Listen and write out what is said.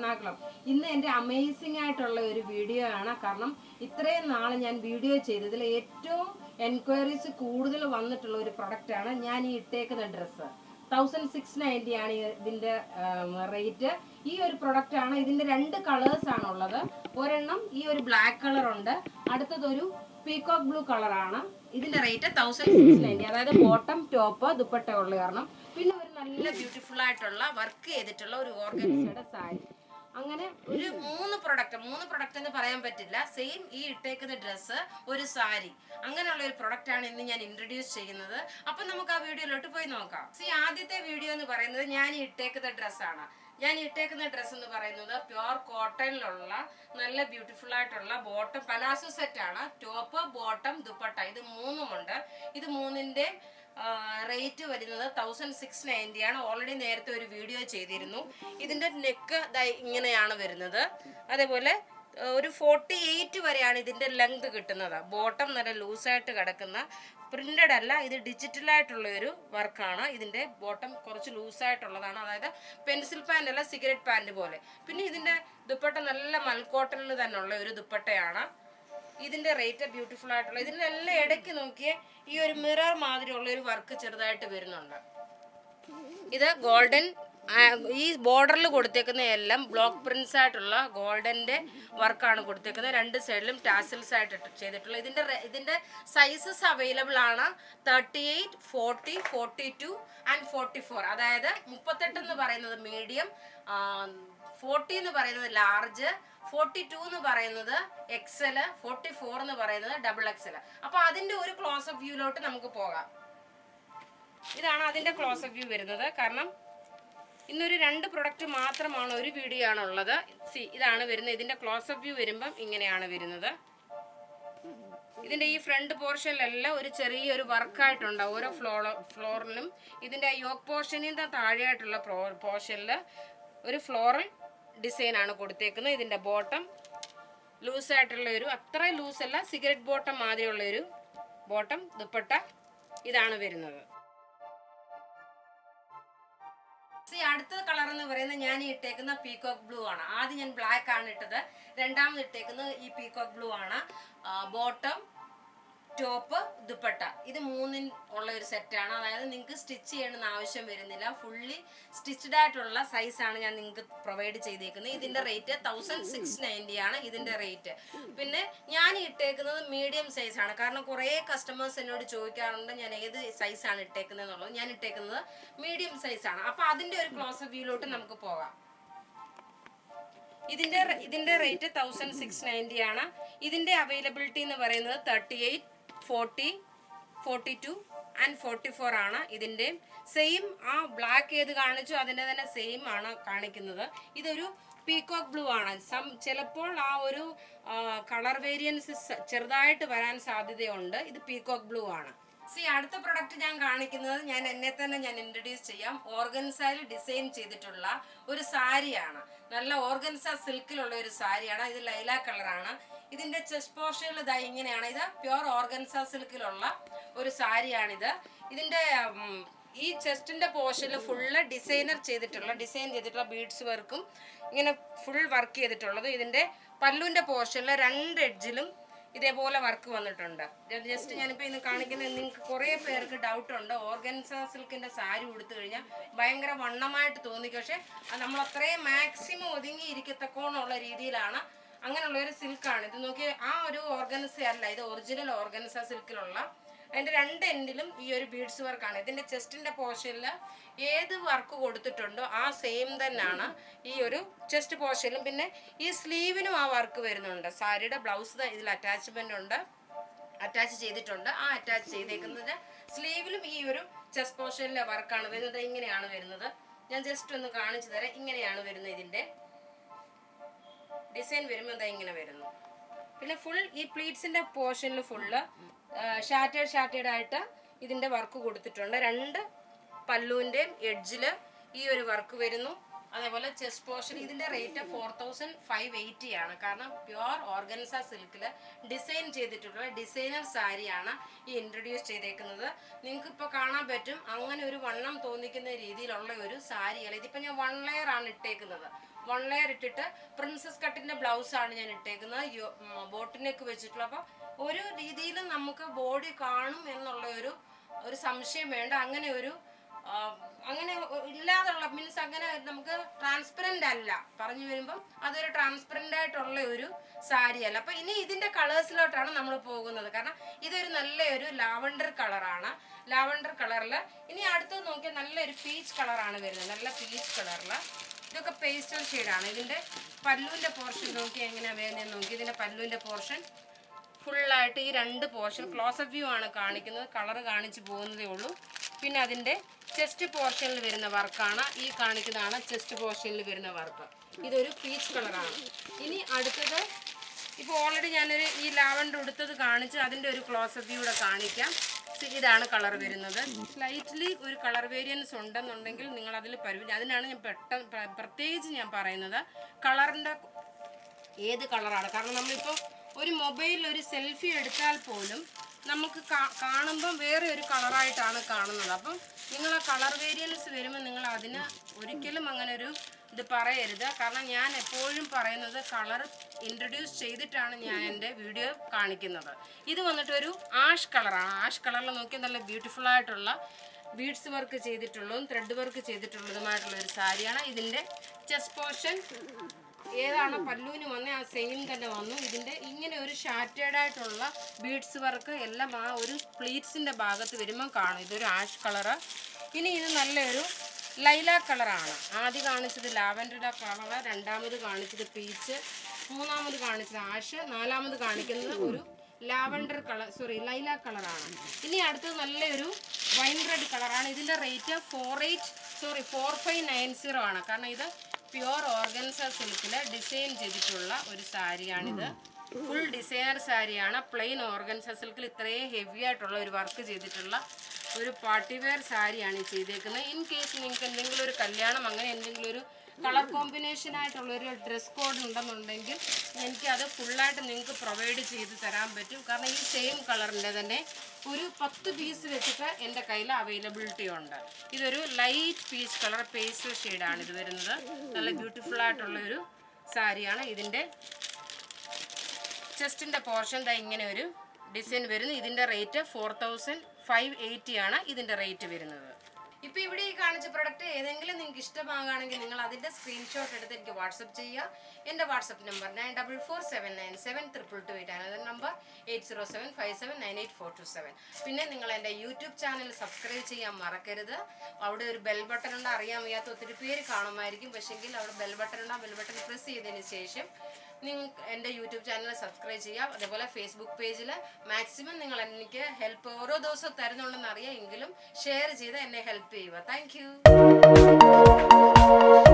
എറണാകുളം ഇന്ന് എൻ്റെ അമേസിംഗ് ആയിട്ടുള്ള ഒരു വീഡിയോ ആണ് കാരണം ഇത്രയും നാൾ ഞാൻ വീഡിയോ ചെയ്തതിൽ ഏറ്റവും എൻക്വയറീസ് കൂടുതൽ വന്നിട്ടുള്ള ഒരു പ്രൊഡക്റ്റാണ് ഞാൻ ഈ ഇട്ടേക്കുന്ന ഡ്രസ്സ് തൗസൻഡ് സിക്സ് നയൻറ്റി ആണ് ഈ ഇതിന്റെ റേറ്റ് ഈ ഒരു പ്രൊഡക്റ്റ് ആണ് ഇതിന്റെ രണ്ട് കളേഴ്സ് ആണ് ഉള്ളത് ഒരെണ്ണം ഈ ഒരു ബ്ലാക്ക് കളർ ഉണ്ട് അടുത്തതൊരു പീകോക്ക് ബ്ലൂ കളറാണ് ഇതിന്റെ റേറ്റ് തൗസൻഡ് സിക്സ് നയൻറ്റി അതായത് ബോട്ടം ടോപ്പ് ദുപ്പട്ട ഉള്ള കാരണം പിന്നെ ഒരു നല്ല ബ്യൂട്ടിഫുൾ ആയിട്ടുള്ള വർക്ക് ചെയ്തിട്ടുള്ള ഒരു ഓർഗൻസയുടെ സാരി അങ്ങനെ ഒരു മൂന്ന് പ്രൊഡക്റ്റ് മൂന്ന് പ്രൊഡക്റ്റ് എന്ന് പറയാൻ പറ്റില്ല സെയിം ഈ ഇട്ടേക്കുന്ന ഡ്രസ്സ് ഒരു സാരി അങ്ങനെയുള്ള ഒരു പ്രൊഡക്റ്റ് ആണ് ഇന്ന് ഞാൻ ഇൻട്രൊഡ്യൂസ് ചെയ്യുന്നത് അപ്പൊ നമുക്ക് ആ വീഡിയോയിലോട്ട് പോയി നോക്കാം സി ആദ്യത്തെ വീഡിയോ എന്ന് പറയുന്നത് ഞാൻ ഈ ഇട്ടേക്കുന്ന ഡ്രസ്സാണ് ഞാൻ ഈ ഇട്ടേക്കുന്ന ഡ്രസ്സ് എന്ന് പറയുന്നത് പ്യുവർ കോട്ടണിലുള്ള നല്ല ബ്യൂട്ടിഫുൾ ആയിട്ടുള്ള ബോട്ടം പലാസോ സെറ്റ് ആണ് ടോപ്പ് ബോട്ടം ദുപ്പട്ട ഇത് മൂന്നുമുണ്ട് ഇത് മൂന്നിന്റെ റേറ്റ് വരുന്നത് തൗസൻഡ് സിക്സ് നയൻറ്റി ആണ് ഓൾറെഡി നേരത്തെ ഒരു വീഡിയോ ചെയ്തിരുന്നു ഇതിന്റെ നെക്ക് ഇങ്ങനെയാണ് വരുന്നത് അതേപോലെ ആ, ഒരു ഫോർട്ടി എയ്റ്റ് വരെയാണ് ഇതിന്റെ ലെങ്ത് കിട്ടുന്നത് ബോട്ടം നല്ല ലൂസായിട്ട് കിടക്കുന്ന പ്രിന്റഡ് അല്ല ഇത് ഡിജിറ്റൽ ആയിട്ടുള്ള ഒരു വർക്കാണ് ഇതിന്റെ ബോട്ടം കുറച്ച് ലൂസായിട്ടുള്ളതാണ് അതായത് പെൻസിൽ പാൻ്റ് അല്ല സിഗരറ്റ് പാൻറ് പോലെ പിന്നെ ഇതിന്റെ ദുപ്പട്ട നല്ല മൽക്കോട്ടനിൽ തന്നെ ഉള്ള ഒരു ദുപ്പട്ടയാണ് ഇതിന്റെ റേറ്റ് ബ്യൂട്ടിഫുൾ ആയിട്ടുള്ള ഇതിന്റെ എല്ലാം ഇടയ്ക്ക് നോക്കിയേ ഈ ഒരു മിറർ മാതിരിയുള്ള ഒരു വർക്ക് ചെറുതായിട്ട് വരുന്നുണ്ട് ഇത് ഗോൾഡൻ ഈ ബോർഡറിൽ കൊടുത്തേക്കുന്ന എല്ലാം ബ്ലോക്ക് പ്രിന്റ്സ് ആയിട്ടുള്ള ഗോൾഡന്റെ വർക്കാണ് കൊടുത്തേക്കുന്നത് രണ്ട് സൈഡിലും ടാസിൽസ് ആയിട്ട് ഇട്ട് ചെയ്തിട്ടുള്ള ഇതിന്റെ re- ഇതിന്റെ സൈസസ് അവൈലബിൾ ആണ് thirty eight forty forty two and forty four അതായത് മുപ്പത്തെട്ട് എന്ന് പറയുന്നത് മീഡിയം ഫോർട്ടി എന്ന് പറയുന്നത് ലാർജ് ഫോർട്ടി ടു എന്ന് പറയുന്നത് എക്സൽ ഫോർട്ടി ഫോർ എന്ന് പറയുന്നത് ഡബിൾ എക്സൽ അപ്പൊ അതിന്റെ ഒരു ക്ലോസ് അപ്പ് വ്യൂലോട്ട് നമുക്ക് പോകാം ഇതാണ് അതിന്റെ ക്ലോസ് അപ്പ് വ്യൂ വരുന്നത് കാരണം ഇന്നൊരു രണ്ട് പ്രൊഡക്റ്റ് മാത്രമാണ് ഒരു വീഡിയോ ആണ് ഉള്ളത് സി ഇതാണ് വരുന്നത് ഇതിന്റെ ക്ലോസ് അപ്പ് വ്യൂ വരുമ്പം ഇങ്ങനെയാണ് വരുന്നത് ഇതിന്റെ ഈ ഫ്രണ്ട് പോർഷനിലെല്ലാം ഒരു ചെറിയൊരു വർക്കായിട്ടുണ്ടാവും ഓരോ ഫ്ലോർ ഫ്ലോറിലും ഇതിന്റെ യോക്ക് പോർഷനിൽ താഴെയായിട്ടുള്ള പോർഷനിൽ ഒരു ഫ്ലോറൽ ഡിസൈൻ ആണ് കൊടുത്തേക്കുന്നത് ഇതിന്റെ ബോട്ടം ലൂസ് ആയിട്ടുള്ള ഒരു അത്ര ലൂസ് അല്ല സിഗരറ്റ് ബോട്ടം മാതിരിയുള്ള ഒരു ബോട്ടം ദുപ്പട്ട ഇതാണ് വരുന്നത് സി അടുത്ത കളർ എന്ന് പറയുന്നത് ഞാൻ ഈ ഇട്ടേക്കുന്ന പീകോക്ക് ബ്ലൂ ആണ് ആദ്യം ഞാൻ ബ്ലാക്ക് ആണ് ഇട്ടത് രണ്ടാമത് ഇട്ടേക്കുന്നത് ഈ പീകോക്ക് ബ്ലൂ ആണ് ബോട്ടം ടോപ്പ് ദുപ്പട്ട ഇത് മൂന്നിൻ ഉള്ള ഒരു സെറ്റാണ് അതായത് നിങ്ങൾക്ക് സ്റ്റിച്ച് ചെയ്യണമെന്ന് ആവശ്യം വരുന്നില്ല ഫുള്ളി സ്റ്റിച്ച്ഡ് ആയിട്ടുള്ള സൈസാണ് ഞാൻ നിങ്ങൾക്ക് പ്രൊവൈഡ് ചെയ്തേക്കുന്നത് ഇതിന്റെ റേറ്റ് തൗസൻഡ് സിക്സ് നയൻറ്റി ആണ് ഇതിന്റെ റേറ്റ് പിന്നെ ഞാൻ ഇട്ടേക്കുന്നത് മീഡിയം സൈസാണ് കാരണം കുറേ കസ്റ്റമേഴ്സ് എന്നോട് ചോദിക്കാറുണ്ട് ഞാൻ ഏത് സൈസാണ് ഇട്ടേക്കുന്നത് എന്നുള്ളത് ഞാൻ ഇട്ടേക്കുന്നത് മീഡിയം സൈസാണ് അപ്പൊ അതിന്റെ ഒരു ക്ലോസ് വ്യൂലോട്ട് നമുക്ക് പോകാം ഇതിന്റെ റ- ഇതിന്റെ റേറ്റ് തൗസൻഡ് സിക്സ് നയൻറ്റി ആണ് ഇതിന്റെ അവൈലബിലിറ്റി എന്ന് പറയുന്നത് thirty eight forty forty two and forty four ആണ് ഇതിന്റെ സെയിം ആ ബ്ലാക്ക് ഏത് കാണിച്ചു അതിന്റെ തന്നെ സെയിം ആണ് കാണിക്കുന്നത് ഇതൊരു പീകോക്ക് ബ്ലൂ ആണ് സം ചിലപ്പോൾ ആ ഒരു കളർ വേരിയൻസ് ചെറുതായിട്ട് വരാൻ സാധ്യതയുണ്ട് ഇത് പീകോക്ക് ബ്ലൂ ആണ് സി അടുത്ത പ്രൊഡക്റ്റ് ഞാൻ കാണിക്കുന്നത് ഞാൻ എന്നെ തന്നെ ഞാൻ ഇൻട്രൊഡ്യൂസ് ചെയ്യാം ഓർഗൻസയിൽ ഡിസൈൻ ചെയ്തിട്ടുള്ള ഒരു സാരിയാണ് നല്ല ഓർഗൻസ സിൽക്കിലുള്ള ഒരു സാരിയാണ് ഇത് ലൈല കളറാണ് ഇതിന്റെ ചെസ്റ്റ് പോർഷനിൽ ഇതാ ഇങ്ങനെയാണ് ഇത് പ്യുവർ ഓർഗൻസ സിൽക്കിലുള്ള ഒരു സാരിയാണിത് ഇതിന്റെ ഉം, ഈ ചെസ്റ്റിന്റെ പോർഷനിൽ ഫുള്ള് ഡിസൈനർ ചെയ്തിട്ടുള്ള ഡിസൈൻ ചെയ്തിട്ടുള്ള ബീഡ്സ് വർക്കും ഇങ്ങനെ ഫുൾ വർക്ക് ചെയ്തിട്ടുള്ളത് ഇതിന്റെ പല്ലുവിന്റെ പോർഷനിൽ രണ്ട് എഡ്ജിലും ഇതേപോലെ വർക്ക് വന്നിട്ടുണ്ട് ജസ്റ്റ് ഞാനിപ്പോൾ ഇന്ന് കാണിക്കുന്നത് നിങ്ങൾക്ക് കുറേ പേർക്ക് ഡൗട്ട് ഉണ്ട് ഓർഗൻസ സിൽക്കിന്റെ സാരി ഉടുത്തു കഴിഞ്ഞാൽ ഭയങ്കര വണ്ണമായിട്ട് തോന്നിക്കും പക്ഷെ അത് നമ്മൾ അത്രയും മാക്സിമം ഒതുങ്ങി ഇരിക്കത്തക്കോണുള്ള രീതിയിലാണ് അങ്ങനെയുള്ള ഒരു സിൽക്കാണ് ഇത് നോക്കി ആ ഒരു ഓർഗൻസ അല്ല ഇത് ഒറിജിനൽ ഓർഗൻസ സിൽക്കിലുള്ള അതിന്റെ രണ്ട് എൻഡിലും ഈ ഒരു ബീഡ്സ് വർക്കാണ് ഇതിന്റെ ചെസ്റ്റിന്റെ പോർഷനിൽ ഏത് വർക്ക് കൊടുത്തിട്ടുണ്ടോ ആ സെയിം തന്നെയാണ് ഈ ഒരു ചെസ്റ്റ് പോർഷനിലും പിന്നെ ഈ സ്ലീവിനും ആ വർക്ക് വരുന്നുണ്ട് സാരിയുടെ ബ്ലൗസ് ഇതിൽ അറ്റാച്ച്മെന്റ് ഉണ്ട് അറ്റാച്ച് ചെയ്തിട്ടുണ്ട് ആ അറ്റാച്ച് ചെയ്തേക്കുന്നത് സ്ലീവിലും ഈ ഒരു ചെസ്റ്റ് പോർഷനിലെ വർക്കാണ് വരുന്നത് ഇങ്ങനെയാണ് വരുന്നത് ഞാൻ ജസ്റ്റ് ഒന്ന് കാണിച്ചു തരാം ഇങ്ങനെയാണ് വരുന്നത് ഇതിന്റെ ഡിസൈൻ വരുമ്പോൾ എന്താ ഇങ്ങനെ വരുന്നു പിന്നെ ഫുൾ ഈ പ്ലീറ്റ്സിന്റെ പോർഷനിൽ ഫുള്ള് ഷാറ്റേഡ് ഷാറ്റേഡ് ആയിട്ട് ഇതിന്റെ വർക്ക് കൊടുത്തിട്ടുണ്ട് രണ്ട് പല്ലുവിൻ്റെയും എഡ്ജിൽ ഈ ഒരു വർക്ക് വരുന്നു അതേപോലെ ചെസ്റ്റ് പോർഷൻ ഇതിന്റെ rate four thousand five eighty ആണ് കാരണം പ്യുവർ ഓർഗൻസ സിൽക്കിൽ ഡിസൈൻ ചെയ്തിട്ടുള്ള ഡിസൈനർ സാരിയാണ് ഈ ഇൻട്രൊഡ്യൂസ് ചെയ്തേക്കുന്നത് നിങ്ങൾക്ക് ഇപ്പോൾ കാണാൻ പറ്റും അങ്ങനെ ഒരു വണ്ണം തോന്നിക്കുന്ന രീതിയിലുള്ള ഒരു സാരിയാണ് ഇതിപ്പോൾ ഞാൻ വൺ ലെയർ ആണ് ഇട്ടേക്കുന്നത് വൺ ലെയർ ഇട്ടിട്ട് പ്രിൻസസ് കട്ടിന്റെ ബ്ലൗസ് ആണ് ഞാൻ ഇട്ടേക്കുന്നത് ബോട്ടിനൊക്കെ വെച്ചിട്ടുള്ള അപ്പോൾ ഒരു രീതിയിലും നമുക്ക് ബോഡി കാണും എന്നുള്ള ഒരു ഒരു സംശയം വേണ്ട അങ്ങനെ ഒരു ആ, അങ്ങനെ ഒ- ഇല്ലാതുള്ള മീൻസ് അങ്ങനെ നമുക്ക് ട്രാൻസ്പെറന്റ് അല്ല പറഞ്ഞു വരുമ്പം അതൊരു ട്രാൻസ്പെറന്റ് ആയിട്ടുള്ള ഒരു സാരി അല്ല അപ്പൊ ഇനി ഇതിന്റെ കളേഴ്സിലോട്ടാണ് നമ്മൾ പോകുന്നത് കാരണം ഇതൊരു നല്ലൊരു ലാവണ്ടർ കളറാണ് ലാവണ്ടർ കളറിൽ ഇനി അടുത്തത് നോക്കിയാൽ നല്ലൊരു പീച്ച് കളറാണ് വരുന്നത് നല്ല പീച്ച് കളറിൽ ഇതൊക്കെ പേസ്റ്റൽ ഷെയ്ഡാണ് ഇതിന്റെ പല്ലുവിന്റെ പോർഷൻ നോക്കി എങ്ങനെയാ വരുന്നത് നോക്കി ഇതിന്റെ പല്ലുവിന്റെ പോർഷൻ ഫുള്ളായിട്ട് ഈ രണ്ട് പോർഷൻ ക്ലോസപ്പ് വ്യൂ ആണ് കാണിക്കുന്നത് കളർ കാണിച്ചു പോകുന്നതേ ഉള്ളൂ പിന്നെ അതിൻ്റെ ചെസ്റ്റ് പോർഷനിൽ വരുന്ന വർക്കാണ് ഈ കാണിക്കുന്നതാണ് ചെസ്റ്റ് പോർഷനിൽ വരുന്ന വർക്ക് ഇതൊരു പീച്ച് കളറാണ് ഇനി അടുത്തത് ഇപ്പോൾ ഓൾറെഡി ഞാനൊരു ഈ ലാവണ്ടർ ഉടുത്തത് കാണിച്ച് അതിൻ്റെ ഒരു ക്ലോസപ്പ് വ്യൂ കൂടെ കാണിക്കാം സി- ഇതാണ് കളർ വരുന്നത് സ്ലൈറ്റ്ലി ഒരു കളർ വേരിയൻസ് ഉണ്ടെന്നുണ്ടെങ്കിൽ നിങ്ങൾ അതിൽ പരിധി അതിനാണ് ഞാൻ പെട്ടെന്ന് പ്ര- പ്രത്യേകിച്ച് ഞാൻ പറയുന്നത് കളറിൻ്റെ ഏത് കളറാണ് കാരണം നമ്മളിപ്പോൾ ഒരു മൊബൈലിൽ ഒരു സെൽഫി എടുത്താൽ പോലും നമുക്ക് കാ- കാണുമ്പം വേറെ ഒരു കളറായിട്ടാണ് കാണുന്നത് അപ്പം നിങ്ങൾ ആ കളർ വേരിയൻസ് വരുമ്പോൾ നിങ്ങൾ അതിന് ഒരിക്കലും അങ്ങനെ ഒരു ഇത് പറയരുത് കാരണം ഞാൻ എപ്പോഴും പറയുന്നത് കളർ ഇൻട്രൊഡ്യൂസ് ചെയ്തിട്ടാണ് ഞാൻ എൻ്റെ വീഡിയോ കാണിക്കുന്നത് ഇത് വന്നിട്ട് ഒരു ആഷ് കളറാണ് ആഷ് കളറിൽ നോക്കി നല്ല ബ്യൂട്ടിഫുൾ ആയിട്ടുള്ള ബീഡ്സ് വർക്ക് ചെയ്തിട്ടുള്ളതും ത്രെഡ് വർക്ക് ചെയ്തിട്ടുള്ളതുമായിട്ടുള്ള ഒരു സാരിയാണ് ഇതിൻ്റെ ചെസ്റ്റ് പോർഷൻ ഏതാണ് പല്ലുവിന് വന്നേ ആ സെയിം തന്നെ വന്നു ഇതിന്റെ ഇങ്ങനെ ഒരു ഷാറ്റേഡ് ആയിട്ടുള്ള ബീഡ്സ് വർക്ക് എല്ലാം ആ ഒരു പ്ലീറ്റ്സിന്റെ ഭാഗത്ത് വരുമ്പോൾ കാണും ഇതൊരു ആഷ് കളറ് ഇനി ഇത് നല്ലൊരു ലൈല കളറാണ് ആദ്യം കാണിച്ചത് ലാവൻഡറിന്റെ കളറ് രണ്ടാമത് കാണിച്ചത് പീച്ച് മൂന്നാമത് കാണിച്ചത് ആഷ് നാലാമത് കാണിക്കുന്നത് ഒരു ലാവൻഡർ കളർ സോറി ലൈല കളറാണ് ഇനി അടുത്തത് നല്ലൊരു വൈൻ റെഡ് കളറാണ് ഇതിന്റെ rate four eight sorry four five nine zero ആണ് കാരണം ഇത് പ്യുവർ ഓർഗൻസ സിൽക്കിൽ ഡിസൈൻ ചെയ്തിട്ടുള്ള ഒരു സാരിയാണിത് ഫുൾ ഡിസൈനർ സാരിയാണ് പ്ലെയിൻ ഓർഗൻസ സിൽക്കിൽ ഇത്രയും ഹെവി ആയിട്ടുള്ള ഒരു വർക്ക് ചെയ്തിട്ടുള്ള ഒരു പാർട്ടി വെയർ സാരിയാണ് ഈ ചെയ്തേക്കുന്നത് ഇൻ കേസ് നിങ്ങൾക്ക് എന്തെങ്കിലും ഒരു കല്യാണം അങ്ങനെ എന്തെങ്കിലും ഒരു കളർ കോമ്പിനേഷൻ ആയിട്ടുള്ള ഒരു ഡ്രസ് കോഡ് ഉണ്ടെന്നുണ്ടെങ്കിൽ എനിക്ക് അത് ഫുള്ളായിട്ട് നിങ്ങൾക്ക് പ്രൊവൈഡ് ചെയ്ത് തരാൻ പറ്റും കാരണം ഈ സെയിം കളറിൻ്റെ തന്നെ ഒരു പത്ത് പീസ് വെച്ചിട്ട് എൻ്റെ കയ്യിൽ അവൈലബിലിറ്റി ഉണ്ട് ഇതൊരു ലൈറ്റ് പീച്ച് കളർ പേസ്റ്റൽ ഷെയ്ഡാണ് ഇത് വരുന്നത് നല്ല ബ്യൂട്ടിഫുൾ ആയിട്ടുള്ള ഒരു സാരിയാണ് ഇതിൻ്റെ ചെസ്റ്റിൻ്റെ പോർഷൻ ദാ ഇങ്ങനെ ഒരു ഡിസൈൻ വരുന്നു ഇതിൻ്റെ rate four thousand five eighty ആണ് ഇതിൻ്റെ റേറ്റ് വരുന്നത് ഇപ്പൊ ഇവിടെ ഈ കാണിച്ച പ്രൊഡക്റ്റ് ഏതെങ്കിലും നിങ്ങൾക്ക് ഇഷ്ടമാകുകയാണെങ്കിൽ നിങ്ങൾ അതിന്റെ സ്ക്രീൻഷോട്ട് എടുത്ത് എനിക്ക് വാട്സപ്പ് ചെയ്യുക എന്റെ WhatsApp number nine double four seven nine seven triple two eight ആണ് number eight zero seven five seven nine eight four two seven പിന്നെ നിങ്ങൾ എൻ്റെ യൂട്യൂബ് ചാനൽ സബ്സ്ക്രൈബ് ചെയ്യാൻ മറക്കരുത് അവിടെ ഒരു ബെൽ ബട്ടൺ ഉണ്ട് അറിയാൻ വയ്യാത്ത ഒത്തിരി പേര് കാണുമായിരിക്കും പക്ഷെങ്കിൽ അവിടെ ബെൽ ബട്ടൺ ഉണ്ട് ആ ബെൽ ബട്ടൺ പ്രസ് ചെയ്തതിന് ശേഷം നിങ്ങൾ എൻ്റെ യൂട്യൂബ് ചാനൽ സബ്സ്ക്രൈബ് ചെയ്യാം അതേപോലെ ഫേസ്ബുക്ക് പേജിൽ മാക്സിമം നിങ്ങൾ എനിക്ക് ഹെൽപ്പ് ഓരോ ദിവസവും തരുന്നുണ്ടെന്ന് അറിയാം എങ്കിലും ഷെയർ ചെയ്ത് എന്നെ ഹെൽപ്പ് ചെയ്യുക താങ്ക്